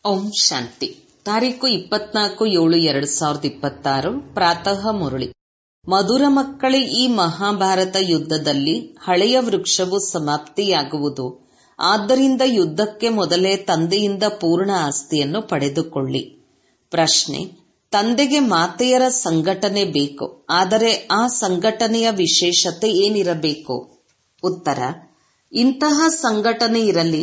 ಓಂ ಶಾಂತಿ ತಾರೀಕು ಇಪ್ಪತ್ನಾಲ್ಕು ಏಳು ಎರಡು ಸಾವಿರದ ಇಪ್ಪತ್ತಾರು ಪ್ರಾತಃ ಮುರಳಿ ಮಧುರ ಮಕ್ಕಳೇ ಈ ಮಹಾಭಾರತ ಯುದ್ಧದಲ್ಲಿ ಹಳೆಯ ವೃಕ್ಷವು ಸಮಾಪ್ತಿಯಾಗುವುದು ಆದ್ದರಿಂದ ಯುದ್ಧಕ್ಕೆ ಮೊದಲೇ ತಂದೆಯಿಂದ ಪೂರ್ಣ ಆಸ್ತಿಯನ್ನು ಪಡೆದುಕೊಳ್ಳಿ ಪ್ರಶ್ನೆ ತಂದೆಗೆ ಮಾತೆಯರ ಸಂಘಟನೆ ಬೇಕು ಆದರೆ ಆ ಸಂಘಟನೆಯ ವಿಶೇಷತೆ ಏನಿರಬೇಕು ಉತ್ತರ ಇಂತಹ ಸಂಘಟನೆ ಇರಲಿ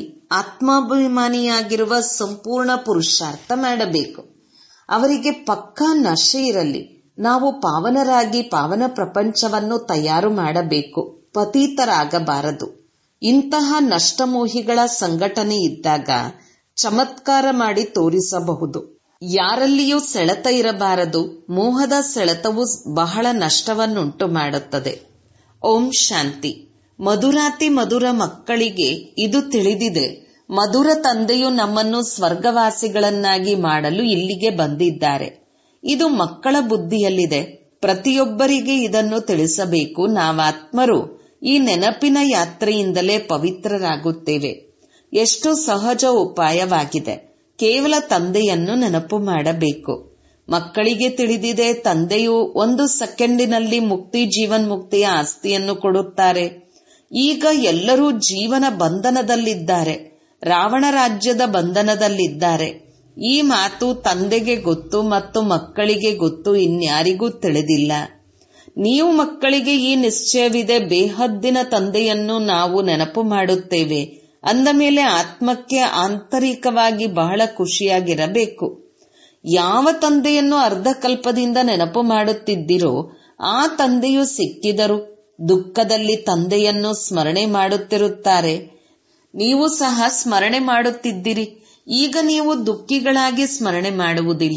ಆತ್ಮಾಭಿಮಾನಿಯಾಗಿರುವ ಸಂಪೂರ್ಣ ಪುರುಷಾರ್ಥ ಮಾಡಬೇಕು ಅವರಿಗೆ ಪಕ್ಕಾ ನಶೆ ಇರಲಿ ನಾವು ಪಾವನರಾಗಿ ಪಾವನ ಪ್ರಪಂಚವನ್ನು ತಯಾರು ಮಾಡಬೇಕು ಪತೀತರಾಗಬಾರದು ಇಂತಹ ನಷ್ಟಮೋಹಿಗಳ ಸಂಘಟನೆ ಇದ್ದಾಗ ಚಮತ್ಕಾರ ಮಾಡಿ ತೋರಿಸಬಹುದು ಯಾರಲ್ಲಿಯೂ ಸೆಳೆತ ಇರಬಾರದು ಮೋಹದ ಸೆಳೆತವು ಬಹಳ ನಷ್ಟವನ್ನುಂಟು ಮಾಡುತ್ತದೆ ಓಂ ಶಾಂತಿ ಮಧುರಾತಿ ಮಧುರ ಮಕ್ಕಳಿಗೆ ಇದು ತಿಳಿದಿದೆ ಮಧುರ ತಂದೆಯು ನಮ್ಮನ್ನು ಸ್ವರ್ಗವಾಸಿಗಳನ್ನಾಗಿ ಮಾಡಲು ಇಲ್ಲಿಗೆ ಬಂದಿದ್ದಾರೆ ಇದು ಮಕ್ಕಳ ಬುದ್ಧಿಯಲ್ಲಿದೆ ಪ್ರತಿಯೊಬ್ಬರಿಗೆ ಇದನ್ನು ತಿಳಿಸಬೇಕು ನಾವಾತ್ಮರು ಈ ನೆನಪಿನ ಯಾತ್ರೆಯಿಂದಲೇ ಪವಿತ್ರರಾಗುತ್ತೇವೆ ಎಷ್ಟು ಸಹಜ ಉಪಾಯವಾಗಿದೆ ಕೇವಲ ತಂದೆಯನ್ನು ನೆನಪು ಮಾಡಬೇಕು ಮಕ್ಕಳಿಗೆ ತಿಳಿದಿದೆ ತಂದೆಯು ಒಂದು ಸೆಕೆಂಡಿನಲ್ಲಿ ಮುಕ್ತಿ ಜೀವನ್ಮುಕ್ತಿಯ ಆಸ್ತಿಯನ್ನು ಕೊಡುತ್ತಾರೆ ಈಗ ಎಲ್ಲರೂ ಜೀವನ ಬಂಧನದಲ್ಲಿದ್ದಾರೆ ರಾವಣ ರಾಜ್ಯದ ಬಂಧನದಲ್ಲಿದ್ದಾರೆ ಈ ಮಾತು ತಂದೆಗೆ ಗೊತ್ತು ಮತ್ತು ಮಕ್ಕಳಿಗೆ ಗೊತ್ತು ಇನ್ಯಾರಿಗೂ ತಿಳಿದಿಲ್ಲ ನೀವು ಮಕ್ಕಳಿಗೆ ಈ ನಿಶ್ಚಯವಿದೆ ಬೇಹದ್ದಿನ ತಂದೆಯನ್ನು ನಾವು ನೆನಪು ಮಾಡುತ್ತೇವೆ ಅಂದ ಮೇಲೆ ಆತ್ಮಕ್ಕೆ ಆಂತರಿಕವಾಗಿ ಬಹಳ ಖುಷಿಯಾಗಿರಬೇಕು ಯಾವ ತಂದೆಯನ್ನು ಅರ್ಧಕಲ್ಪದಿಂದ ನೆನಪು ಮಾಡುತ್ತಿದ್ದಿರೋ ಆ ತಂದೆಯು ಸಿಕ್ಕಿದರು ದುಃಖದಲ್ಲಿ ತಂದೆಯನ್ನು ಸ್ಮರಣೆ ಮಾಡುತ್ತಿರುತ್ತಾರೆ ನೀವು ಸಹ ಸ್ಮರಣೆ ಮಾಡುತ್ತಿದ್ದಿರಿ ಈಗ ನೀವು ದುಃಖಿಗಳಾಗಿ ಸ್ಮರಣೆ ಮಾಡುವುದಿಲ್ಲ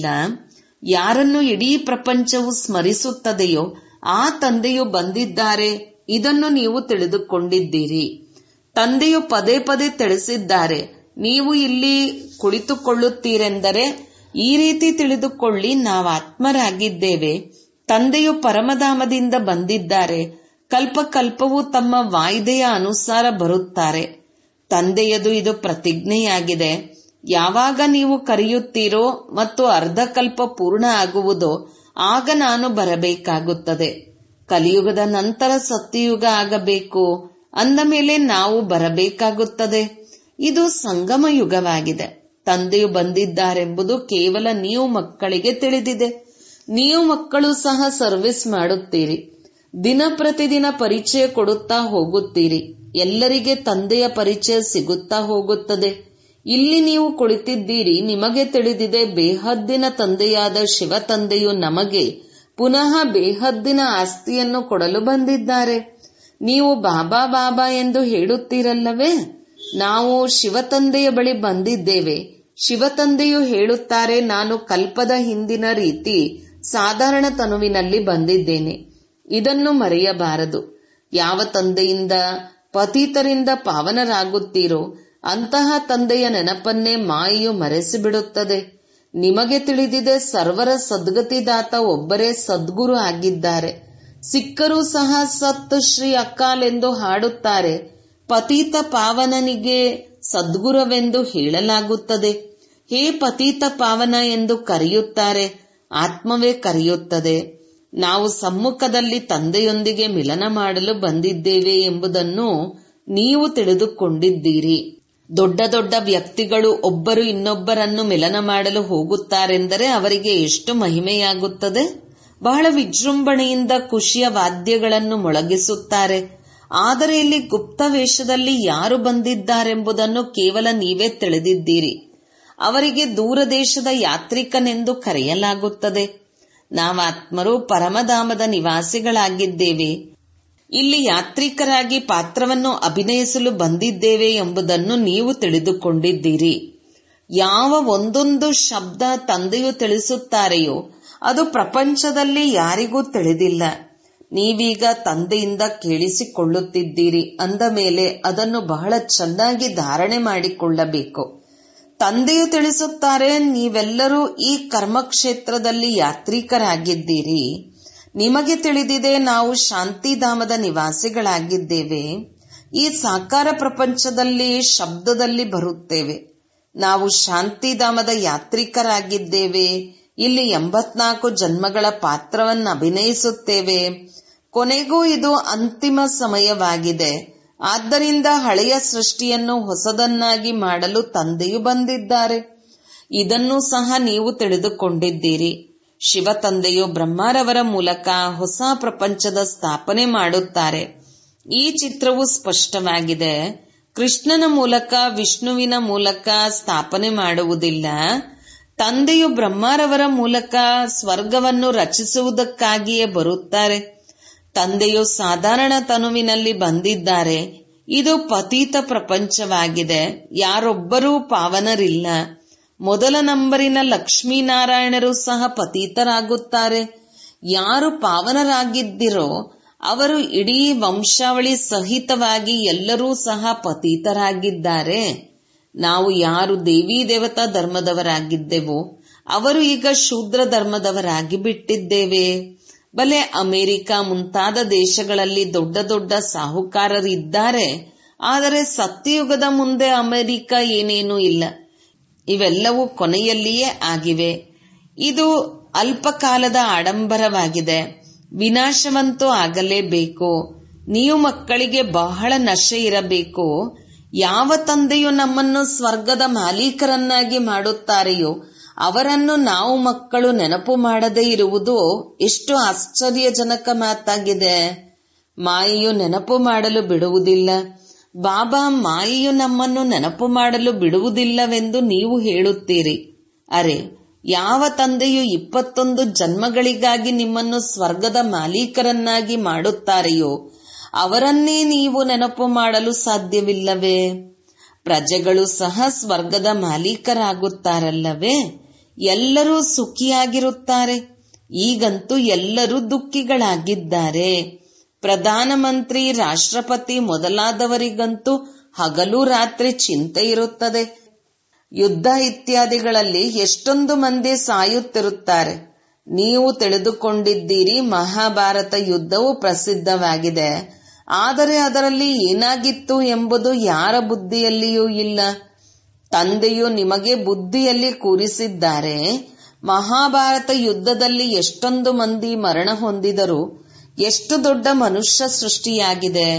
ಯಾರನ್ನು ಇಡೀ ಪ್ರಪಂಚವು ಸ್ಮರಿಸುತ್ತದೆಯೋ ಆ ತಂದೆಯು ಬಂದಿದ್ದಾರೆ ಇದನ್ನು ನೀವು ತಿಳಿದುಕೊಂಡಿದ್ದೀರಿ ತಂದೆಯು ಪದೇ ಪದೇ ತಿಳಿಸಿದ್ದಾರೆ ನೀವು ಇಲ್ಲಿ ಕುಳಿತುಕೊಳ್ಳುತ್ತೀರೆಂದರೆ ಈ ರೀತಿ ತಿಳಿದುಕೊಳ್ಳಿ ನಾವು ಆತ್ಮರಾಗಿದ್ದೇವೆ ತಂದೆಯು ಪರಮಧಾಮದಿಂದ ಬಂದಿದ್ದಾರೆ ಕಲ್ಪ ಕಲ್ಪವೂ ತಮ್ಮ ವಾಯ್ದೆಯ ಅನುಸಾರ ಬರುತ್ತಾರೆ ತಂದೆಯದು ಇದು ಪ್ರತಿಜ್ಞೆಯಾಗಿದೆ ಯಾವಾಗ ನೀವು ಕರೆಯುತ್ತೀರೋ ಮತ್ತು ಅರ್ಧಕಲ್ಪ ಪೂರ್ಣ ಆಗುವುದೋ ಆಗ ನಾನು ಬರಬೇಕಾಗುತ್ತದೆ ಕಲಿಯುಗದ ನಂತರ ಸತ್ಯಯುಗ ಆಗಬೇಕು ಅಂದ ಮೇಲೆ ನಾವು ಬರಬೇಕಾಗುತ್ತದೆ ಇದು ಸಂಗಮ ಯುಗವಾಗಿದೆ ತಂದೆಯು ಬಂದಿದ್ದಾರೆಂಬುದು ಕೇವಲ ನೀವು ಮಕ್ಕಳಿಗೆ ತಿಳಿದಿದೆ ನೀವು ಮಕ್ಕಳು ಸಹ ಸರ್ವಿಸ್ ಮಾಡುತ್ತೀರಿ ದಿನ ಪ್ರತಿದಿನ ಪರಿಚಯ ಕೊಡುತ್ತಾ ಹೋಗುತ್ತೀರಿ ಎಲ್ಲರಿಗೆ ತಂದೆಯ ಪರಿಚಯ ಸಿಗುತ್ತಾ ಹೋಗುತ್ತದೆ ಇಲ್ಲಿ ನೀವು ಕುಳಿತಿದ್ದೀರಿ ನಿಮಗೆ ತಿಳಿದಿದೆ ಬೇಹದ್ದಿನ ತಂದೆಯಾದ ಶಿವ ತಂದೆಯು ನಮಗೆ ಪುನಃ ಬೇಹದ್ದಿನ ಆಸ್ತಿಯನ್ನು ಕೊಡಲು ಬಂದಿದ್ದಾರೆ ನೀವು ಬಾಬಾ ಬಾಬಾ ಎಂದು ಹೇಳುತ್ತೀರಲ್ಲವೇ ನಾವು ಶಿವತಂದೆಯ ಬಳಿ ಬಂದಿದ್ದೇವೆ ಶಿವತಂದೆಯು ಹೇಳುತ್ತಾರೆ ನಾನು ಕಲ್ಪದ ಹಿಂದಿನ ರೀತಿ ಸಾಧಾರಣ ತನುವಿನಲ್ಲಿ ಬಂದಿದ್ದೇನೆ ಇದನ್ನು ಮರೆಯಬಾರದು ಯಾವ ತಂದೆಯಿಂದ ಪತೀತರಿಂದ ಪಾವನರಾಗುತ್ತೀರೋ ಅಂತಹ ತಂದೆಯ ನೆನಪನ್ನೇ ಮಾಯೆಯು ಮರೆಸಿಬಿಡುತ್ತದೆ ನಿಮಗೆ ತಿಳಿದಿದೆ ಸರ್ವರ ಸದ್ಗತಿದಾತ ಒಬ್ಬರೇ ಸದ್ಗುರು ಆಗಿದ್ದಾರೆ ಸಿಕ್ಕರೂ ಸಹ ಸತ್ ಶ್ರೀ ಅಕಾಲ್ ಎಂದು ಹಾಡುತ್ತಾರೆ ಪತೀತ ಪಾವನನಿಗೆ ಸದ್ಗುರುವೆಂದು ಹೇಳಲಾಗುತ್ತದೆ ಹೇ ಪತೀತ ಪಾವನ ಎಂದು ಕರೆಯುತ್ತಾರೆ ಆತ್ಮವೇ ಕರೆಯುತ್ತದೆ ನಾವು ಸಮ್ಮುಖದಲ್ಲಿ ತಂದೆಯೊಂದಿಗೆ ಮಿಲನ ಮಾಡಲು ಬಂದಿದ್ದೇವೆ ಎಂಬುದನ್ನು ನೀವು ತಿಳಿದುಕೊಂಡಿದ್ದೀರಿ ದೊಡ್ಡ ದೊಡ್ಡ ವ್ಯಕ್ತಿಗಳು ಒಬ್ಬರು ಇನ್ನೊಬ್ಬರನ್ನು ಮಿಲನ ಮಾಡಲು ಹೋಗುತ್ತಾರೆಂದರೆ ಅವರಿಗೆ ಎಷ್ಟು ಮಹಿಮೆಯಾಗುತ್ತದೆ ಬಹಳ ವಿಜೃಂಭಣೆಯಿಂದ ಖುಷಿಯ ವಾದ್ಯಗಳನ್ನು ಮೊಳಗಿಸುತ್ತಾರೆ ಆದರೆ ಇಲ್ಲಿ ಗುಪ್ತ ವೇಷದಲ್ಲಿ ಯಾರು ಬಂದಿದ್ದಾರೆಂಬುದನ್ನು ಕೇವಲ ನೀವೇ ತಿಳಿದಿದ್ದೀರಿ ಅವರಿಗೆ ದೂರದೇಶದ ಯಾತ್ರಿಕನೆಂದು ಕರೆಯಲಾಗುತ್ತದೆ ನಾವಾತ್ಮರು ಪರಮಧಾಮದ ನಿವಾಸಿಗಳಾಗಿದ್ದೇವೆ ಇಲ್ಲಿ ಯಾತ್ರಿಕರಾಗಿ ಪಾತ್ರವನ್ನು ಅಭಿನಯಿಸಲು ಬಂದಿದ್ದೇವೆ ಎಂಬುದನ್ನು ನೀವು ತಿಳಿದುಕೊಂಡಿದ್ದೀರಿ ಯಾವ ಒಂದೊಂದು ಶಬ್ದ ತಂದೆಯು ತಿಳಿಸುತ್ತಾರೆಯೋ ಅದು ಪ್ರಪಂಚದಲ್ಲಿ ಯಾರಿಗೂ ತಿಳಿದಿಲ್ಲ ನೀವೀಗ ತಂದೆಯಿಂದ ಕೇಳಿಸಿಕೊಳ್ಳುತ್ತಿದ್ದೀರಿ ಅಂದ ಮೇಲೆ ಅದನ್ನು ಬಹಳ ಚೆನ್ನಾಗಿ ಧಾರಣೆ ಮಾಡಿಕೊಳ್ಳಬೇಕು ತಂದೆಯು ತಿಳಿಸುತ್ತಾರೆ ನೀವೆಲ್ಲರೂ ಈ ಕರ್ಮಕ್ಷೇತ್ರದಲ್ಲಿ ಯಾತ್ರಿಕರಾಗಿದ್ದೀರಿ ನಿಮಗೆ ತಿಳಿದಿದೆ ನಾವು ಶಾಂತಿಧಾಮದ ನಿವಾಸಿಗಳಾಗಿದ್ದೇವೆ ಈ ಸಾಕಾರ ಪ್ರಪಂಚದಲ್ಲಿ ಶಬ್ದದಲ್ಲಿ ಬರುತ್ತೇವೆ ನಾವು ಶಾಂತಿಧಾಮದ ಯಾತ್ರಿಕರಾಗಿದ್ದೇವೆ ಇಲ್ಲಿ ಎಂಬತ್ನಾಲ್ಕು ಜನ್ಮಗಳ ಪಾತ್ರವನ್ನು ಅಭಿನಯಿಸುತ್ತೇವೆ ಕೊನೆಗೂ ಇದು ಅಂತಿಮ ಸಮಯವಾಗಿದೆ ಆದ್ದರಿಂದ ಹಳೆಯ ಸೃಷ್ಟಿಯನ್ನು ಹೊಸದನ್ನಾಗಿ ಮಾಡಲು ತಂದೆಯು ಬಂದಿದ್ದಾರೆ ಇದನ್ನು ಸಹ ನೀವು ತಿಳಿದುಕೊಂಡಿದ್ದೀರಿ ಶಿವ ತಂದೆಯು ಬ್ರಹ್ಮರವರ ಮೂಲಕ ಹೊಸ ಪ್ರಪಂಚದ ಸ್ಥಾಪನೆ ಮಾಡುತ್ತಾರೆ ಈ ಚಿತ್ರವು ಸ್ಪಷ್ಟವಾಗಿದೆ ಕೃಷ್ಣನ ಮೂಲಕ ವಿಷ್ಣುವಿನ ಮೂಲಕ ಸ್ಥಾಪನೆ ಮಾಡುವುದಿಲ್ಲ ತಂದೆಯು ಬ್ರಹ್ಮರವರ ಮೂಲಕ ಸ್ವರ್ಗವನ್ನು ರಚಿಸುವುದಕ್ಕಾಗಿಯೇ ಬರುತ್ತಾರೆ ತಂದೆಯು ಸಾಧಾರಣ ತನುವಿನಲ್ಲಿ ಬಂದಿದ್ದಾರೆ ಇದು ಪತೀತ ಪ್ರಪಂಚವಾಗಿದೆ ಯಾರೊಬ್ಬರೂ ಪಾವನರಿಲ್ಲ ಮೊದಲ ನಂಬರಿನ ಲಕ್ಷ್ಮೀನಾರಾಯಣರು ಸಹ ಪತೀತರಾಗುತ್ತಾರೆ ಯಾರು ಪಾವನರಾಗಿದ್ದಿರೋ ಅವರು ಇಡೀ ವಂಶಾವಳಿ ಸಹಿತವಾಗಿ ಎಲ್ಲರೂ ಸಹ ಪತೀತರಾಗಿದ್ದಾರೆ ನಾವು ಯಾರು ದೇವಿ ದೇವತಾ ಧರ್ಮದವರಾಗಿದ್ದೆವೋ ಅವರು ಈಗ ಶೂದ್ರ ಧರ್ಮದವರಾಗಿ ಬಿಟ್ಟಿದ್ದೇವೆ ಬಲೆ ಅಮೆರಿಕ ಮುಂತಾದ ದೇಶಗಳಲ್ಲಿ ದೊಡ್ಡ ದೊಡ್ಡ ಸಾಹುಕಾರರಿದ್ದಾರೆ ಆದರೆ ಸತ್ಯಯುಗದ ಮುಂದೆ ಅಮೆರಿಕ ಏನೇನೂ ಇಲ್ಲ ಇವೆಲ್ಲವೂ ಕೊನೆಯಲ್ಲಿಯೇ ಆಗಿವೆ ಇದು ಅಲ್ಪಕಾಲದ ಆಡಂಬರವಾಗಿದೆ ವಿನಾಶವಂತೂ ಆಗಲೇಬೇಕು ನೀವು ಮಕ್ಕಳಿಗೆ ಬಹಳ ನಶೆ ಇರಬೇಕು ಯಾವ ತಂದೆಯು ನಮ್ಮನ್ನು ಸ್ವರ್ಗದ ಮಾಲೀಕರನ್ನಾಗಿ ಮಾಡುತ್ತಾರೆಯೋ ಅವರನ್ನು ನಾವು ಮಕ್ಕಳು ನೆನಪು ಮಾಡದೇ ಇರುವುದು ಎಷ್ಟು ಆಶ್ಚರ್ಯಜನಕ ಮಾತಾಗಿದೆ ಮಾಯೆಯು ನೆನಪು ಮಾಡಲು ಬಿಡುವುದಿಲ್ಲ ಬಾಬಾ ಮಾಯೆಯು ನಮ್ಮನ್ನು ನೆನಪು ಮಾಡಲು ಬಿಡುವುದಿಲ್ಲವೆಂದು ನೀವು ಹೇಳುತ್ತೀರಿ ಅರೆ ಯಾವ ತಂದೆಯು ಇಪ್ಪತ್ತೊಂದು ಜನ್ಮಗಳಿಗಾಗಿ ನಿಮ್ಮನ್ನು ಸ್ವರ್ಗದ ಮಾಲೀಕರನ್ನಾಗಿ ಮಾಡುತ್ತಾರೆಯೋ ಅವರನ್ನೇ ನೀವು ನೆನಪು ಮಾಡಲು ಸಾಧ್ಯವಿಲ್ಲವೇ ಪ್ರಜೆಗಳು ಸಹ ಸ್ವರ್ಗದ ಮಾಲೀಕರಾಗುತ್ತಾರಲ್ಲವೇ ಎಲ್ಲರೂ ಸುಖಿಯಾಗಿರುತ್ತಾರೆ ಈಗಂತೂ ಎಲ್ಲರೂ ದುಃಖಿಗಳಾಗಿದ್ದಾರೆ ಪ್ರಧಾನಮಂತ್ರಿ ರಾಷ್ಟ್ರಪತಿ ಮೊದಲಾದವರಿಗಂತೂ ಹಗಲು ರಾತ್ರಿ ಚಿಂತೆ ಇರುತ್ತದೆ ಯುದ್ಧ ಇತ್ಯಾದಿಗಳಲ್ಲಿ ಎಷ್ಟೊಂದು ಮಂದಿ ಸಾಯುತ್ತಿರುತ್ತಾರೆ ನೀವು ತಿಳಿದುಕೊಂಡಿದ್ದೀರಿ ಮಹಾಭಾರತ ಯುದ್ಧವು ಪ್ರಸಿದ್ಧವಾಗಿದೆ ಆದರೆ ಅದರಲ್ಲಿ ಏನಾಗಿತ್ತು ಎಂಬುದು ಯಾರ ಬುದ್ಧಿಯಲ್ಲಿಯೂ ಇಲ್ಲ ತಂದೆಯು ನಿಮಗೆ ಬುದ್ಧಿಯಲ್ಲಿ ಕೂರಿಸಿದ್ದಾರೆ ಮಹಾಭಾರತ ಯುದ್ಧದಲ್ಲಿ ಎಷ್ಟೊಂದು ಮಂದಿ ಮರಣ ಹೊಂದಿದರು ಎಷ್ಟು ದೊಡ್ಡ ಮನುಷ್ಯ ಸೃಷ್ಟಿಯಾಗಿದೆ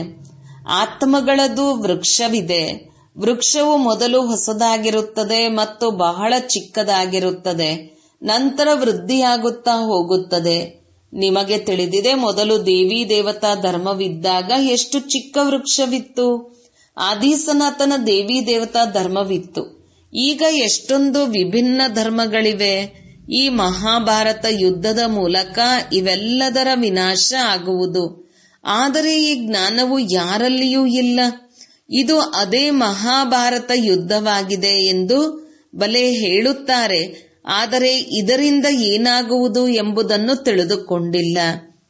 ಆತ್ಮಗಳದು ವೃಕ್ಷವಿದೆ ವೃಕ್ಷವು ಮೊದಲು ಹೊಸದಾಗಿರುತ್ತದೆ ಮತ್ತು ಬಹಳ ಚಿಕ್ಕದಾಗಿರುತ್ತದೆ ನಂತರ ವೃದ್ಧಿಯಾಗುತ್ತಾ ಹೋಗುತ್ತದೆ ನಿಮಗೆ ತಿಳಿದಿದೆ ಮೊದಲು ದೇವಿ ದೇವತಾ ಧರ್ಮವಿದ್ದಾಗ ಎಷ್ಟು ಚಿಕ್ಕ ವೃಕ್ಷವಿತ್ತು ಆದಿ ಸನಾತನ ದೇವಿ ದೇವತಾ ಧರ್ಮವಿತ್ತು ಈಗ ಎಷ್ಟೊಂದು ವಿಭಿನ್ನ ಧರ್ಮಗಳಿವೆ ಈ ಮಹಾಭಾರತ ಯುದ್ಧದ ಮೂಲಕ ಇವೆಲ್ಲದರ ವಿನಾಶ ಆಗುವುದು ಆದರೆ ಈ ಜ್ಞಾನವು ಯಾರಲ್ಲಿಯೂ ಇಲ್ಲ ಇದು ಅದೇ ಮಹಾಭಾರತ ಯುದ್ಧವಾಗಿದೆ ಎಂದು ಬಲೆ ಹೇಳುತ್ತಾರೆ ಆದರೆ ಇದರಿಂದ ಏನಾಗುವುದು ಎಂಬುದನ್ನು ತಿಳಿದುಕೊಂಡಿಲ್ಲ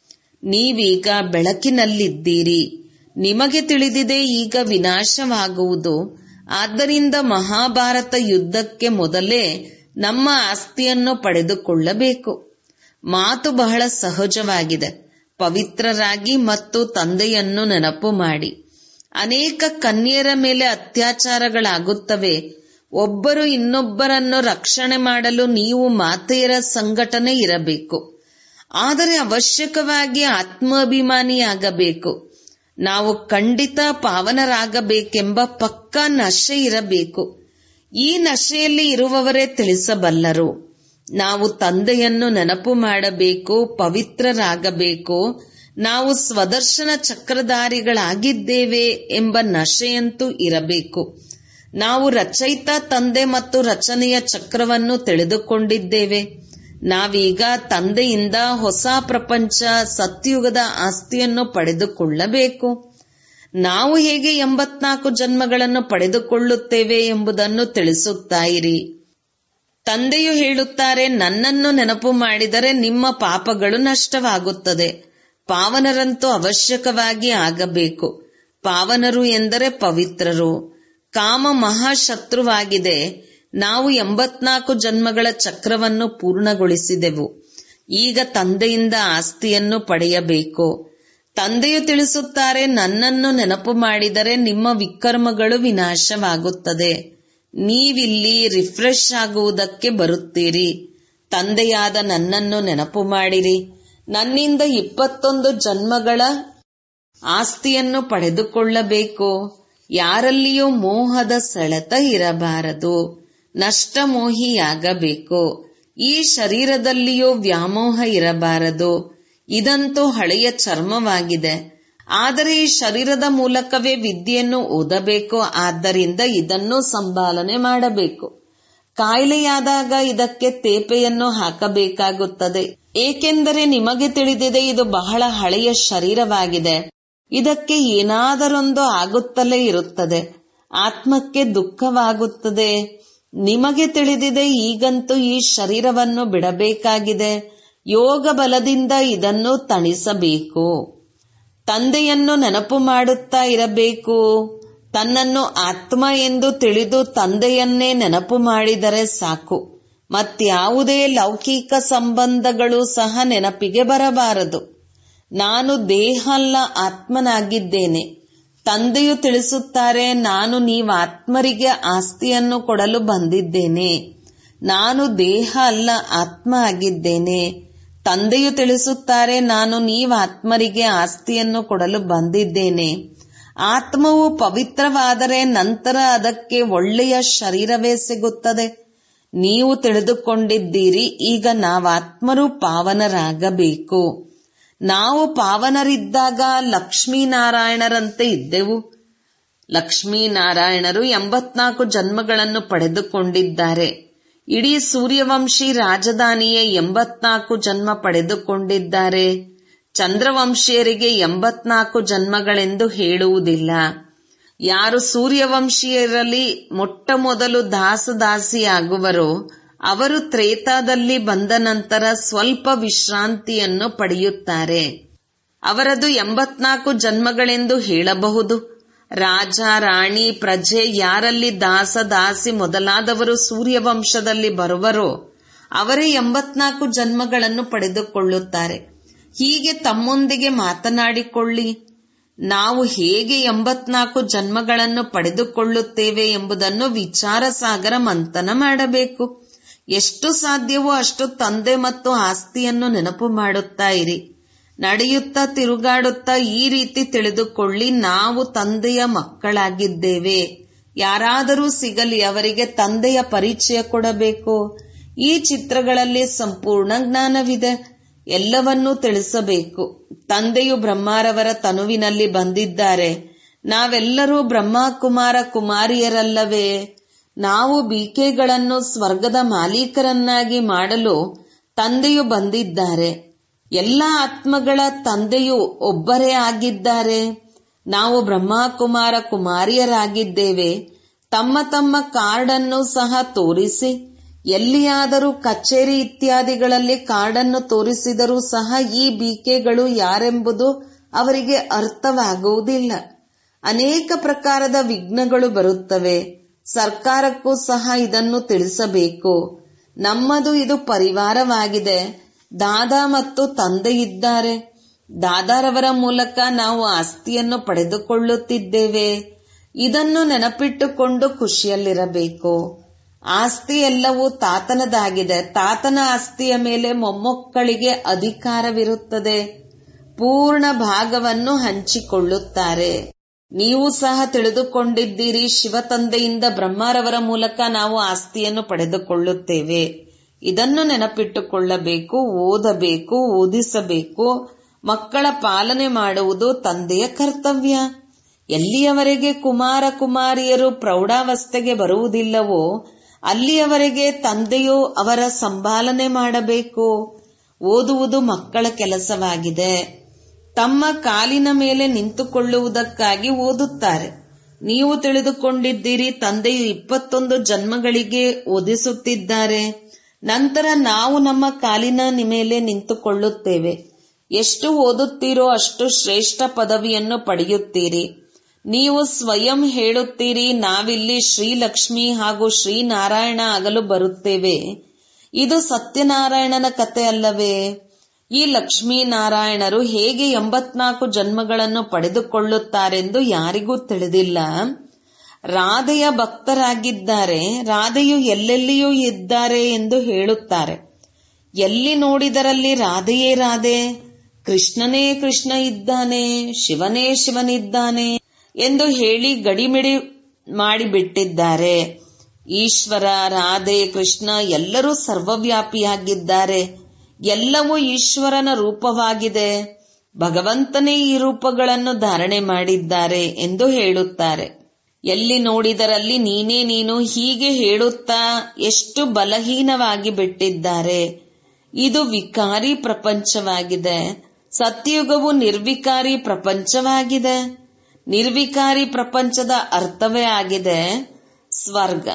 ನೀವೀಗ ಬೆಳಕಿನಲ್ಲಿದ್ದೀರಿ ನಿಮಗೆ ತಿಳಿದಿದೆ ಈಗ ವಿನಾಶವಾಗುವುದು ಆದ್ದರಿಂದ ಮಹಾಭಾರತ ಯುದ್ಧಕ್ಕೆ ಮೊದಲೇ ನಮ್ಮ ಆಸ್ತಿಯನ್ನು ಪಡೆದುಕೊಳ್ಳಬೇಕು ಮಾತು ಬಹಳ ಸಹಜವಾಗಿದೆ ಪವಿತ್ರರಾಗಿ ಮತ್ತು ತಂದೆಯನ್ನು ನೆನಪು ಮಾಡಿ ಅನೇಕ ಕನ್ಯರ ಮೇಲೆ ಅತ್ಯಾಚಾರಗಳಾಗುತ್ತವೆ ಒಬ್ಬರು ಇನ್ನೊಬ್ಬರನ್ನು ರಕ್ಷಣೆ ಮಾಡಲು ನೀವು ಮಾತೆಯರ ಸಂಘಟನೆ ಇರಬೇಕು ಆದರೆ ಅವಶ್ಯಕವಾಗಿ ಆತ್ಮಾಭಿಮಾನಿಯಾಗಬೇಕು ನಾವು ಖಂಡಿತ ಪಾವನರಾಗಬೇಕೆಂಬ ಪಕ್ಕಾ ನಶೆ ಇರಬೇಕು ಈ ನಶೆಯಲ್ಲಿ ಇರುವವರೇ ತಿಳಿಸಬಲ್ಲರು ನಾವು ತಂದೆಯನ್ನು ನೆನಪು ಮಾಡಬೇಕು ಪವಿತ್ರರಾಗಬೇಕು ನಾವು ಸ್ವದರ್ಶನ ಚಕ್ರಧಾರಿಗಳಾಗಿದ್ದೇವೆ ಎಂಬ ನಶೆಯಂತೂ ಇರಬೇಕು ನಾವು ರಚಯಿತ ತಂದೆ ಮತ್ತು ರಚನೆಯ ಚಕ್ರವನ್ನು ತಿಳಿದುಕೊಂಡಿದ್ದೇವೆ ನಾವೀಗ ತಂದೆಯಿಂದ ಹೊಸ ಪ್ರಪಂಚ ಸತ್ಯುಗದ ಆಸ್ತಿಯನ್ನು ಪಡೆದುಕೊಳ್ಳಬೇಕು ನಾವು ಹೇಗೆ ಎಂಬತ್ನಾಲ್ಕು ಜನ್ಮಗಳನ್ನು ಪಡೆದುಕೊಳ್ಳುತ್ತೇವೆ ಎಂಬುದನ್ನು ತಿಳಿಸುತ್ತಾ ಇರಿ ತಂದೆಯು ಹೇಳುತ್ತಾರೆ ನನ್ನನ್ನು ನೆನಪು ಮಾಡಿದರೆ ನಿಮ್ಮ ಪಾಪಗಳು ನಷ್ಟವಾಗುತ್ತದೆ ಪಾವನರಂತೂ ಅವಶ್ಯಕವಾಗಿ ಆಗಬೇಕು ಪಾವನರು ಎಂದರೆ ಪವಿತ್ರರು ಕಾಮ ಮಹಾಶತ್ರುವಾಗಿದೆ ನಾವು ಎಂಬತ್ನಾಲ್ಕು ಜನ್ಮಗಳ ಚಕ್ರವನ್ನು ಪೂರ್ಣಗೊಳಿಸಿದೆವು ಈಗ ತಂದೆಯಿಂದ ಆಸ್ತಿಯನ್ನು ಪಡೆಯಬೇಕು ತಂದೆಯು ತಿಳಿಸುತ್ತಾರೆ ನನ್ನನ್ನು ನೆನಪು ಮಾಡಿದರೆ ನಿಮ್ಮ ವಿಕರ್ಮಗಳು ವಿನಾಶವಾಗುತ್ತದೆ ನೀವಿಲ್ಲಿ ರಿಫ್ರೆಶ್ ಆಗುವುದಕ್ಕೆ ಬರುತ್ತೀರಿ ತಂದೆಯಾದ ನನ್ನನ್ನು ನೆನಪು ಮಾಡಿರಿ ನನ್ನಿಂದ ಇಪ್ಪತ್ತೊಂದು ಜನ್ಮಗಳ ಆಸ್ತಿಯನ್ನು ಪಡೆದುಕೊಳ್ಳಬೇಕು ಯಾರಲ್ಲಿಯೂ ಮೋಹದ ಸೆಳೆತ ಇರಬಾರದು ನಷ್ಟಮೋಹಿಯಾಗಬೇಕು ಈ ಶರೀರದಲ್ಲಿಯೂ ವ್ಯಾಮೋಹ ಇರಬಾರದು ಇದಂತೂ ಹಳೆಯ ಚರ್ಮವಾಗಿದೆ ಆದರೆ ಈ ಶರೀರದ ಮೂಲಕವೇ ವಿದ್ಯೆಯನ್ನು ಓದಬೇಕು ಆದ್ದರಿಂದ ಇದನ್ನು ಸಂಪಾಲನೆ ಮಾಡಬೇಕು ಕಾಯಿಲೆಯಾದಾಗ ಇದಕ್ಕೆ ತೇಪೆಯನ್ನು ಹಾಕಬೇಕಾಗುತ್ತದೆ ಏಕೆಂದರೆ ನಿಮಗೆ ತಿಳಿದಿದೆ ಇದು ಬಹಳ ಹಳೆಯ ಶರೀರವಾಗಿದೆ ಇದಕ್ಕೆ ಏನಾದರೊಂದು ಆಗುತ್ತಲೇ ಇರುತ್ತದೆ ಆತ್ಮಕ್ಕೆ ದುಃಖವಾಗುತ್ತದೆ ನಿಮಗೆ ತಿಳಿದಿದೆ ಈಗಂತೂ ಈ ಶರೀರವನ್ನು ಬಿಡಬೇಕಾಗಿದೆ ಯೋಗ ಬಲದಿಂದ ಇದನ್ನು ತಣಿಸಬೇಕು ತಂದೆಯನ್ನು ನೆನಪು ಮಾಡುತ್ತಾ ಇರಬೇಕು ತನ್ನನ್ನು ಆತ್ಮ ಎಂದು ತಿಳಿದು ತಂದೆಯನ್ನೇ ನೆನಪು ಮಾಡಿದರೆ ಸಾಕು ಮತ್ಯಾವುದೇ ಲೌಕಿಕ ಸಂಬಂಧಗಳು ಸಹ ನೆನಪಿಗೆ ಬರಬಾರದು ನಾನು ದೇಹ ಅಲ್ಲ ಆತ್ಮನಾಗಿದ್ದೇನೆ ತಂದೆಯು ತಿಳಿಸುತ್ತಾರೆ ನಾನು ನೀವು ಆತ್ಮರಿಗೆ ಆಸ್ತಿಯನ್ನು ಕೊಡಲು ಬಂದಿದ್ದೇನೆ ನಾನು ದೇಹ ಅಲ್ಲ ಆತ್ಮ ಆಗಿದ್ದೇನೆ ತಂದೆಯು ತಿಳಿಸುತ್ತಾರೆ ನಾನು ನೀವು ಆತ್ಮರಿಗೆ ಆಸ್ತಿಯನ್ನು ಕೊಡಲು ಬಂದಿದ್ದೇನೆ ಆತ್ಮವು ಪವಿತ್ರವಾದರೆ ನಂತರ ಅದಕ್ಕೆ ಒಳ್ಳೆಯ ಶರೀರವೇ ಸಿಗುತ್ತದೆ ನೀವು ತಿಳಿದುಕೊಂಡಿದ್ದೀರಿ ಈಗ ನಾವಾತ್ಮರು ಪಾವನರಾಗಬೇಕು ನಾವು ಪಾವನರಿದ್ದಾಗ ಲಕ್ಷ್ಮೀನಾರಾಯಣರಂತೆ ಇದ್ದೆವು ಲಕ್ಷ್ಮೀನಾರಾಯಣರು ಎಂಬತ್ನಾಲ್ಕು ಜನ್ಮಗಳನ್ನು ಪಡೆದುಕೊಂಡಿದ್ದಾರೆ ಇಡೀ ಸೂರ್ಯವಂಶಿ ರಾಜಧಾನಿಯ ಎಂಬತ್ನಾಲ್ಕು ಜನ್ಮ ಪಡೆದುಕೊಂಡಿದ್ದಾರೆ ಚಂದ್ರವಂಶೀಯರಿಗೆ ಎಂಬತ್ನಾಲ್ಕು ಜನ್ಮಗಳೆಂದು ಹೇಳುವುದಿಲ್ಲ ಯಾರು ಸೂರ್ಯವಂಶೀಯರಲ್ಲಿ ಮೊಟ್ಟ ಮೊದಲು ದಾಸದಾಸಿಯಾಗುವರೋ ಅವರು ತ್ರೇತಾದಲ್ಲಿ ಬಂದ ನಂತರ ಸ್ವಲ್ಪ ವಿಶ್ರಾಂತಿಯನ್ನು ಪಡೆಯುತ್ತಾರೆ ಅವರದು ಎಂಬತ್ನಾಲ್ಕು ಜನ್ಮಗಳೆಂದು ಹೇಳಬಹುದು ರಾಜ ರಾಣಿ ಪ್ರಜೆ ಯಾರಲ್ಲಿ ದಾಸ ದಾಸಿ ಮೊದಲಾದವರು ಸೂರ್ಯವಂಶದಲ್ಲಿ ಬರುವರೋ ಅವರೇ ಎಂಬತ್ನಾಲ್ಕು ಜನ್ಮಗಳನ್ನು ಪಡೆದುಕೊಳ್ಳುತ್ತಾರೆ ಹೀಗೆ ತಮ್ಮೊಂದಿಗೆ ಮಾತನಾಡಿಕೊಳ್ಳಿ ನಾವು ಹೇಗೆ ಎಂಬತ್ನಾಲ್ಕು ಜನ್ಮಗಳನ್ನು ಪಡೆದುಕೊಳ್ಳುತ್ತೇವೆ ಎಂಬುದನ್ನು ವಿಚಾರ ಸಾಗರ ಮಂಥನ ಮಾಡಬೇಕು ಎಷ್ಟು ಸಾಧ್ಯವೋ ಅಷ್ಟು ತಂದೆ ಮತ್ತು ಆಸ್ತಿಯನ್ನು ನೆನಪು ಮಾಡುತ್ತಾ ಇರಿ ನಡೆಯುತ್ತಾ ತಿರುಗಾಡುತ್ತಾ ಈ ರೀತಿ ತಿಳಿದುಕೊಳ್ಳಿ ನಾವು ತಂದೆಯ ಮಕ್ಕಳಾಗಿದ್ದೇವೆ ಯಾರಾದರೂ ಸಿಗಲಿ ಅವರಿಗೆ ತಂದೆಯ ಪರಿಚಯ ಕೊಡಬೇಕು ಈ ಚಿತ್ರಗಳಲ್ಲಿ ಸಂಪೂರ್ಣ ಜ್ಞಾನವಿದೆ ಎಲ್ಲವನ್ನೂ ತಿಳಿಸಬೇಕು ತಂದೆಯು ಬ್ರಹ್ಮಾರವರ ತನುವಿನಲ್ಲಿ ಬಂದಿದ್ದಾರೆ ನಾವೆಲ್ಲರೂ ಬ್ರಹ್ಮಕುಮಾರ ಕುಮಾರಿಯರಲ್ಲವೇ ನಾವು ಬೀಕೆಗಳನ್ನು ಸ್ವರ್ಗದ ಮಾಲೀಕರನ್ನಾಗಿ ಮಾಡಲು ತಂದೆಯು ಬಂದಿದ್ದಾರೆ ಎಲ್ಲ ಆತ್ಮಗಳ ತಂದೆಯು ಒಬ್ಬರೇ ಆಗಿದ್ದಾರೆ ನಾವು ಬ್ರಹ್ಮಕುಮಾರ ಕುಮಾರಿಯರಾಗಿದ್ದೇವೆ ತಮ್ಮ ತಮ್ಮ ಕಾರ್ಡನ್ನು ಸಹ ತೋರಿಸಿ ಎಲ್ಲಿಯಾದರೂ ಕಚೇರಿ ಇತ್ಯಾದಿಗಳಲ್ಲಿ ಕಾರ್ಡನ್ನು ತೋರಿಸಿದರೂ ಸಹ ಈ ಬೀಕೆಗಳು ಯಾರೆಂಬುದು ಅವರಿಗೆ ಅರ್ಥವಾಗುವುದಿಲ್ಲ ಅನೇಕ ಪ್ರಕಾರದ ವಿಘ್ನಗಳು ಬರುತ್ತವೆ ಸರ್ಕಾರಕ್ಕೂ ಸಹ ಇದನ್ನು ತಿಳಿಸಬೇಕು ನಮ್ಮದು ಇದು ಪರಿವಾರವಾಗಿದೆ ದಾದಾ ಮತ್ತು ತಂದೆ ಇದ್ದಾರೆ ದಾದಾರವರ ಮೂಲಕ ನಾವು ಆಸ್ತಿಯನ್ನು ಪಡೆದುಕೊಳ್ಳುತ್ತಿದ್ದೇವೆ ಇದನ್ನು ನೆನಪಿಟ್ಟುಕೊಂಡು ಖುಷಿಯಲ್ಲಿರಬೇಕು ಆಸ್ತಿ ಎಲ್ಲವೂ ತಾತನದಾಗಿದೆ ತಾತನ ಆಸ್ತಿಯ ಮೇಲೆ ಮೊಮ್ಮಕ್ಕಳಿಗೆ ಅಧಿಕಾರವಿರುತ್ತದೆ ಪೂರ್ಣ ಭಾಗವನ್ನು ಹಂಚಿಕೊಳ್ಳುತ್ತಾರೆ ನೀವು ಸಹ ತಿಳಿದುಕೊಂಡಿದ್ದೀರಿ ಶಿವತಂದೆಯಿಂದ ಬ್ರಹ್ಮರವರ ಮೂಲಕ ನಾವು ಆಸ್ತಿಯನ್ನು ಪಡೆದುಕೊಳ್ಳುತ್ತೇವೆ ಇದನ್ನು ನೆನಪಿಟ್ಟುಕೊಳ್ಳಬೇಕು ಓದಬೇಕು ಓದಿಸಬೇಕು ಮಕ್ಕಳ ಪಾಲನೆ ಮಾಡುವುದು ತಂದೆಯ ಕರ್ತವ್ಯ ಎಲ್ಲಿಯವರೆಗೆ ಕುಮಾರ ಕುಮಾರಿಯರು ಪ್ರೌಢಾವಸ್ಥೆಗೆ ಬರುವುದಿಲ್ಲವೋ ಅಲ್ಲಿಯವರೆಗೆ ತಂದೆಯು ಅವರ ಸಂಭಾಲನೆ ಮಾಡಬೇಕು ಓದುವುದು ಮಕ್ಕಳ ಕೆಲಸವಾಗಿದೆ ತಮ್ಮ ಕಾಲಿನ ಮೇಲೆ ನಿಂತುಕೊಳ್ಳುವುದಕ್ಕಾಗಿ ಓದುತ್ತಾರೆ ನೀವು ತಿಳಿದುಕೊಂಡಿದ್ದೀರಿ ತಂದೆಯು ಇಪ್ಪತ್ತೊಂದು ಜನ್ಮಗಳಿಗೆ ಓದಿಸುತ್ತಿದ್ದಾರೆ ನಂತರ ನಾವು ನಮ್ಮ ಕಾಲಿನ ಮೇಲೆ ನಿಂತುಕೊಳ್ಳುತ್ತೇವೆ ಎಷ್ಟು ಓದುತ್ತೀರೋ ಅಷ್ಟು ಶ್ರೇಷ್ಠ ಪದವಿಯನ್ನು ಪಡೆಯುತ್ತೀರಿ ನೀವು ಸ್ವಯಂ ಹೇಳುತ್ತೀರಿ ನಾವಿಲ್ಲಿ ಶ್ರೀಲಕ್ಷ್ಮಿ ಹಾಗೂ ಶ್ರೀನಾರಾಯಣ ಆಗಲು ಬರುತ್ತೇವೆ ಇದು ಸತ್ಯನಾರಾಯಣನ ಕತೆ ಅಲ್ಲವೇ ಈ ಲಕ್ಷ್ಮೀನಾರಾಯಣರು ಹೇಗೆ ಎಂಬತ್ನಾಲ್ಕು ಜನ್ಮಗಳನ್ನು ಪಡೆದುಕೊಳ್ಳುತ್ತಾರೆಂದು ಯಾರಿಗೂ ತಿಳಿದಿಲ್ಲ ರಾಧೆಯ ಭಕ್ತರಾಗಿದ್ದಾರೆ ರಾಧೆಯು ಎಲ್ಲೆಲ್ಲಿಯೂ ಇದ್ದಾರೆ ಎಂದು ಹೇಳುತ್ತಾರೆ ಎಲ್ಲಿ ನೋಡಿದರಲ್ಲಿ ರಾಧೆಯೇ ರಾಧೆ ಕೃಷ್ಣನೇ ಕೃಷ್ಣ ಇದ್ದಾನೆ ಶಿವನೇ ಶಿವನಿದ್ದಾನೆ ಎಂದು ಹೇಳಿ ಗಡಿಮಿಡಿ ಮಾಡಿಬಿಟ್ಟಿದ್ದಾರೆ ಈಶ್ವರ ರಾಧೆ ಕೃಷ್ಣ ಎಲ್ಲರೂ ಸರ್ವವ್ಯಾಪಿಯಾಗಿದ್ದಾರೆ ಎಲ್ಲವೂ ಈಶ್ವರನ ರೂಪವಾಗಿದೆ ಭಗವಂತನೇ ಈ ರೂಪಗಳನ್ನು ಧಾರಣೆ ಮಾಡಿದ್ದಾರೆ ಎಂದು ಹೇಳುತ್ತಾರೆ ಎಲ್ಲಿ ನೋಡಿದರಲ್ಲಿ ನೀನೇ ನೀನು ಹೀಗೆ ಹೇಳುತ್ತಾ ಎಷ್ಟು ಬಲಹೀನವಾಗಿ ಬಿಟ್ಟಿದ್ದಾರೆ ಇದು ವಿಕಾರಿ ಪ್ರಪಂಚವಾಗಿದೆ ಸತ್ಯುಗವು ನಿರ್ವಿಕಾರಿ ಪ್ರಪಂಚವಾಗಿದೆ ನಿರ್ವಿಕಾರಿ ಪ್ರಪಂಚದ ಅರ್ಥವೇ ಆಗಿದೆ ಸ್ವರ್ಗ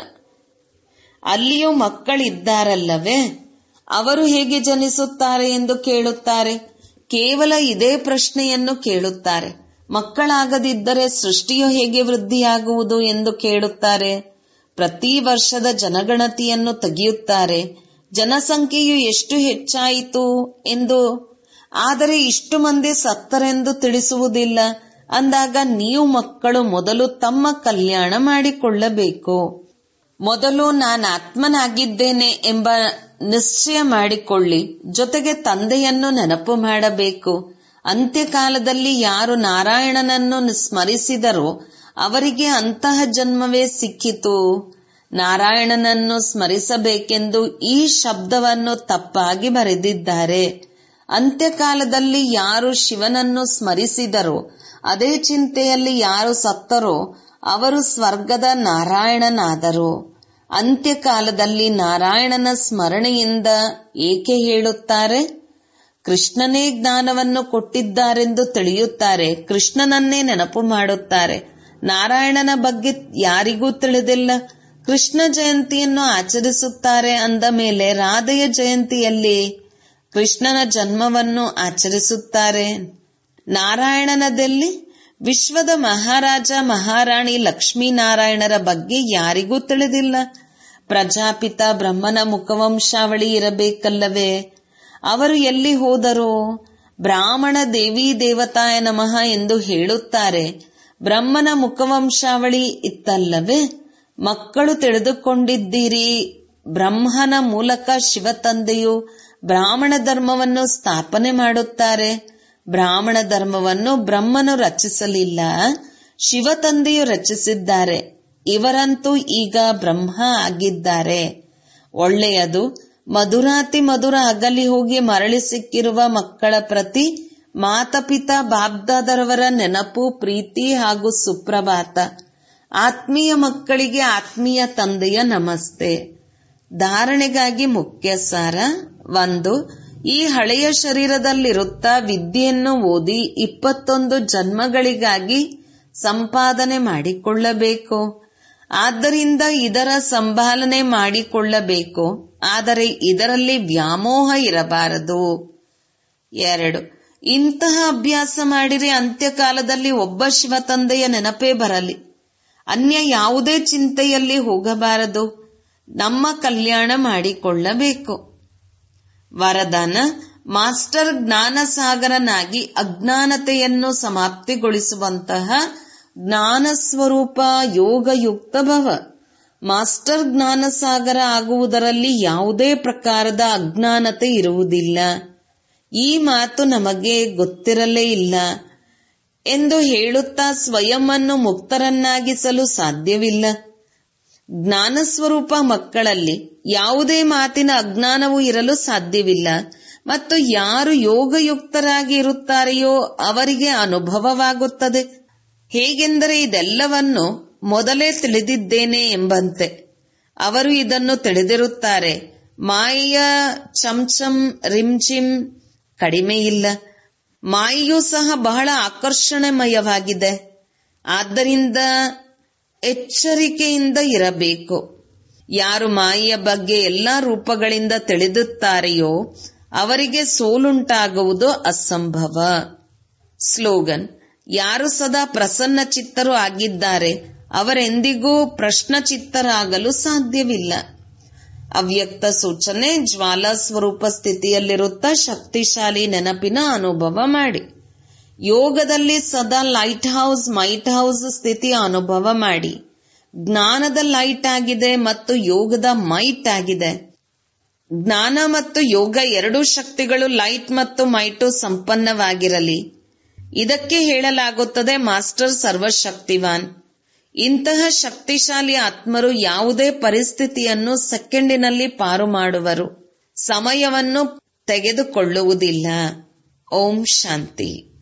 ಅಲ್ಲಿಯೂ ಮಕ್ಕಳಿದ್ದಾರಲ್ಲವೇ ಅವರು ಹೇಗೆ ಜನಿಸುತ್ತಾರೆ ಎಂದು ಕೇಳುತ್ತಾರೆ ಕೇವಲ ಇದೇ ಪ್ರಶ್ನೆಯನ್ನು ಕೇಳುತ್ತಾರೆ ಮಕ್ಕಳಾಗದಿದ್ದರೆ ಸೃಷ್ಟಿಯು ಹೇಗೆ ವೃದ್ಧಿಯಾಗುವುದು ಎಂದು ಕೇಳುತ್ತಾರೆ ಪ್ರತಿ ವರ್ಷದ ಜನಗಣತಿಯನ್ನು ತೆಗೆಯುತ್ತಾರೆ ಜನಸಂಖ್ಯೆಯು ಎಷ್ಟು ಹೆಚ್ಚಾಯಿತು ಎಂದು ಆದರೆ ಇಷ್ಟು ಮಂದಿ ಸತ್ತರೆಂದು ತಿಳಿಸುವುದಿಲ್ಲ ಅಂದಾಗ ನೀವು ಮಕ್ಕಳು ಮೊದಲು ತಮ್ಮ ಕಲ್ಯಾಣ ಮಾಡಿಕೊಳ್ಳಬೇಕು ಮೊದಲು ನಾನು ಆತ್ಮನಾಗಿದ್ದೇನೆ ಎಂಬ ನಿಶ್ಚಯ ಮಾಡಿಕೊಳ್ಳಿ ಜೊತೆಗೆ ತಂದೆಯನ್ನು ನೆನಪು ಮಾಡಬೇಕು ಅಂತ್ಯಕಾಲದಲ್ಲಿ ಯಾರು ನಾರಾಯಣನನ್ನು ಸ್ಮರಿಸಿದರೋ ಅವರಿಗೆ ಅಂತಹ ಜನ್ಮವೇ ಸಿಕ್ಕಿತು ನಾರಾಯಣನನ್ನು ಸ್ಮರಿಸಬೇಕೆಂದು ಈ ಶಬ್ದವನ್ನು ತಪ್ಪಾಗಿ ಬರೆದಿದ್ದಾರೆ ಅಂತ್ಯಕಾಲದಲ್ಲಿ ಯಾರು ಶಿವನನ್ನು ಸ್ಮರಿಸಿದರೋ ಅದೇ ಚಿಂತೆಯಲ್ಲಿ ಯಾರು ಸತ್ತರೋ ಅವರು ಸ್ವರ್ಗದ ನಾರಾಯಣನಾದರು ಅಂತ್ಯಕಾಲದಲ್ಲಿ ನಾರಾಯಣನ ಸ್ಮರಣೆಯಿಂದ ಏಕೆ ಹೇಳುತ್ತಾರೆ ಕೃಷ್ಣನೇ ಜ್ಞಾನವನ್ನು ಕೊಟ್ಟಿದ್ದಾರೆಂದು ತಿಳಿಯುತ್ತಾರೆ ಕೃಷ್ಣನನ್ನೇ ನೆನಪು ಮಾಡುತ್ತಾರೆ ನಾರಾಯಣನ ಬಗ್ಗೆ ಯಾರಿಗೂ ತಿಳಿದಿಲ್ಲ ಕೃಷ್ಣ ಜಯಂತಿಯನ್ನು ಆಚರಿಸುತ್ತಾರೆ ಅಂದ ಮೇಲೆ ರಾಧೆಯ ಜಯಂತಿಯಲ್ಲಿ ಕೃಷ್ಣನ ಜನ್ಮವನ್ನು ಆಚರಿಸುತ್ತಾರೆ ನಾರಾಯಣನದಲ್ಲಿ ವಿಶ್ವದ ಮಹಾರಾಜ ಮಹಾರಾಣಿ ಲಕ್ಷ್ಮೀನಾರಾಯಣರ ಬಗ್ಗೆ ಯಾರಿಗೂ ತಿಳಿದಿಲ್ಲ ಪ್ರಜಾಪಿತ ಬ್ರಹ್ಮನ ಮುಖವಂಶಾವಳಿ ಇರಬೇಕಲ್ಲವೇ ಅವರು ಎಲ್ಲಿ ಹೋದರು ಬ್ರಾಹ್ಮಣ ದೇವಿ ದೇವತಾಯ ನಮಃ ಎಂದು ಹೇಳುತ್ತಾರೆ ಬ್ರಹ್ಮನ ಮುಖವಂಶಾವಳಿ ಇತ್ತಲ್ಲವೇ ಮಕ್ಕಳು ತಿಳಿದುಕೊಂಡಿದ್ದೀರಿ ಬ್ರಹ್ಮನ ಮೂಲಕ ಶಿವ ತಂದೆಯು ಬ್ರಾಹ್ಮಣ ಧರ್ಮವನ್ನು ಸ್ಥಾಪನೆ ಮಾಡುತ್ತಾರೆ ಬ್ರಾಹ್ಮಣ ಧರ್ಮವನ್ನು ಬ್ರಹ್ಮನು ರಚಿಸಲಿಲ್ಲ ಶಿವ ತಂದೆಯು ರಚಿಸಿದ್ದಾರೆ ಇವರಂತೂ ಈಗ ಬ್ರಹ್ಮ ಆಗಿದ್ದಾರೆ ಒಳ್ಳೆಯದು ಮಧುರಾತಿ ಮಧುರ ಅಗಲಿ ಹೋಗಿ ಮರಳಿ ಸಿಕ್ಕಿರುವ ಮಕ್ಕಳ ಪ್ರತಿ ಮಾತಪಿತಾ ಬಾಬ್ದಾದರವರ ನೆನಪು ಪ್ರೀತಿ ಹಾಗೂ ಸುಪ್ರಭಾತ ಆತ್ಮೀಯ ಮಕ್ಕಳಿಗೆ ಆತ್ಮೀಯ ತಂದೆಯ ನಮಸ್ತೆ ಧಾರಣೆಗಾಗಿ ಮುಖ್ಯ ಸಾರ ಒಂದು ಈ ಹಳೆಯ ಶರೀರದಲ್ಲಿರುತ್ತಾ ವಿದ್ಯೆಯನ್ನು ಓದಿ ಇಪ್ಪತ್ತೊಂದು ಜನ್ಮಗಳಿಗಾಗಿ ಸಂಪಾದನೆ ಮಾಡಿಕೊಳ್ಳಬೇಕು ಆದ್ದರಿಂದ ಇದರ ಸಂಭಾಲನೆ ಮಾಡಿಕೊಳ್ಳಬೇಕು ಆದರೆ ಇದರಲ್ಲಿ ವ್ಯಾಮೋಹ ಇರಬಾರದು ಎರಡು ಇಂತಹ ಅಭ್ಯಾಸ ಮಾಡಿರಿ ಅಂತ್ಯಕಾಲದಲ್ಲಿ ಒಬ್ಬ ಶಿವ ತಂದೆಯ ನೆನಪೇ ಬರಲಿ ಅನ್ಯ ಯಾವುದೇ ಚಿಂತೆಯಲ್ಲಿ ಹೋಗಬಾರದು ನಮ್ಮ ಕಲ್ಯಾಣ ಮಾಡಿಕೊಳ್ಳಬೇಕು ವರದಾನ ಮಾಸ್ಟರ್ ಜ್ಞಾನಸಾಗರನಾಗಿ ಅಜ್ಞಾನತೆಯನ್ನು ಸಮಾಪ್ತಿಗೊಳಿಸುವಂತಹ ಜ್ಞಾನ ಸ್ವರೂಪ ಯೋಗಯುಕ್ತ ಭವ ಮಾಸ್ಟರ್ ಜ್ಞಾನಸಾಗರ ಆಗುವುದರಲ್ಲಿ ಯಾವುದೇ ಪ್ರಕಾರದ ಅಜ್ಞಾನತೆ ಇರುವುದಿಲ್ಲ ಈ ಮಾತು ನಮಗೆ ಗೊತ್ತಿರಲೇ ಇಲ್ಲ ಎಂದು ಹೇಳುತ್ತಾ ಸ್ವಯಂವನ್ನು ಮುಕ್ತರನ್ನಾಗಿಸಲು ಸಾಧ್ಯವಿಲ್ಲ ಜ್ಞಾನಸ್ವರೂಪ ಮಕ್ಕಳಲ್ಲಿ ಯಾವುದೇ ಮಾತಿನ ಅಜ್ಞಾನವೂ ಇರಲು ಸಾಧ್ಯವಿಲ್ಲ ಮತ್ತು ಯಾರು ಯೋಗಯುಕ್ತರಾಗಿ ಇರುತ್ತಾರೆಯೋ ಅವರಿಗೆ ಅನುಭವವಾಗುತ್ತದೆ ಹೇಗೆಂದರೆ ಇದೆಲ್ಲವನ್ನು ಮೊದಲೇ ತಿಳಿದಿದ್ದೇನೆ ಎಂಬಂತೆ ಅವರು ಇದನ್ನು ತಿಳಿದಿರುತ್ತಾರೆ ಮಾಯೆಯ ಚಂಚಂ ರಿಮ್ಚಿಂ ಕಡಿಮೆ ಇಲ್ಲ ಮಾಯೆಯೂ ಸಹ ಬಹಳ ಆಕರ್ಷಣೆಮಯವಾಗಿದೆ ಆದ್ದರಿಂದ ಎಚ್ಚರಿಕೆಯಿಂದ ಇರಬೇಕು ಯಾರು ಮಾಯೆಯ ಬಗ್ಗೆ ಎಲ್ಲಾ ರೂಪಗಳಿಂದ ತಿಳಿದುತ್ತಾರೆಯೋ ಅವರಿಗೆ ಸೋಲುಂಟಾಗುವುದು ಅಸಂಭವ ಸ್ಲೋಗನ್ ಯಾರು ಸದಾ ಪ್ರಸನ್ನ ಚಿತ್ತರು ಆಗಿದ್ದಾರೆ ಅವರೆಂದಿಗೂ ಪ್ರಶ್ನಚಿತ್ತರಾಗಲು ಸಾಧ್ಯವಿಲ್ಲ ಅವ್ಯಕ್ತ ಸೂಚನೆ ಜ್ವಾಲಾ ಸ್ವರೂಪ ಸ್ಥಿತಿಯಲ್ಲಿರುತ್ತಾ ಶಕ್ತಿಶಾಲಿ ನೆನಪಿನ ಅನುಭವ ಮಾಡಿ ಯೋಗದಲ್ಲಿ ಸದಾ ಲೈಟ್ ಹೌಸ್ ಮೈಟ್ ಹೌಸ್ ಸ್ಥಿತಿಯ ಅನುಭವ ಮಾಡಿ ಜ್ಞಾನದ ಲೈಟ್ ಆಗಿದೆ ಮತ್ತು ಯೋಗದ ಮೈಟ್ ಆಗಿದೆ ಜ್ಞಾನ ಮತ್ತು ಯೋಗ ಎರಡೂ ಶಕ್ತಿಗಳು ಲೈಟ್ ಮತ್ತು ಮೈಟು ಸಂಪನ್ನವಾಗಿರಲಿ ಇದಕ್ಕೆ ಹೇಳಲಾಗುತ್ತದೆ ಮಾಸ್ಟರ್ ಸರ್ವಶಕ್ತಿವಾನ್ ಇಂತಹ ಶಕ್ತಿಶಾಲಿ ಆತ್ಮರು ಯಾವುದೇ ಪರಿಸ್ಥಿತಿಯನ್ನು ಸೆಕೆಂಡಿನಲ್ಲಿ ಪಾರು ಮಾಡುವರು ಸಮಯವನ್ನು ತೆಗೆದುಕೊಳ್ಳುವುದಿಲ್ಲ ಓಂ ಶಾಂತಿ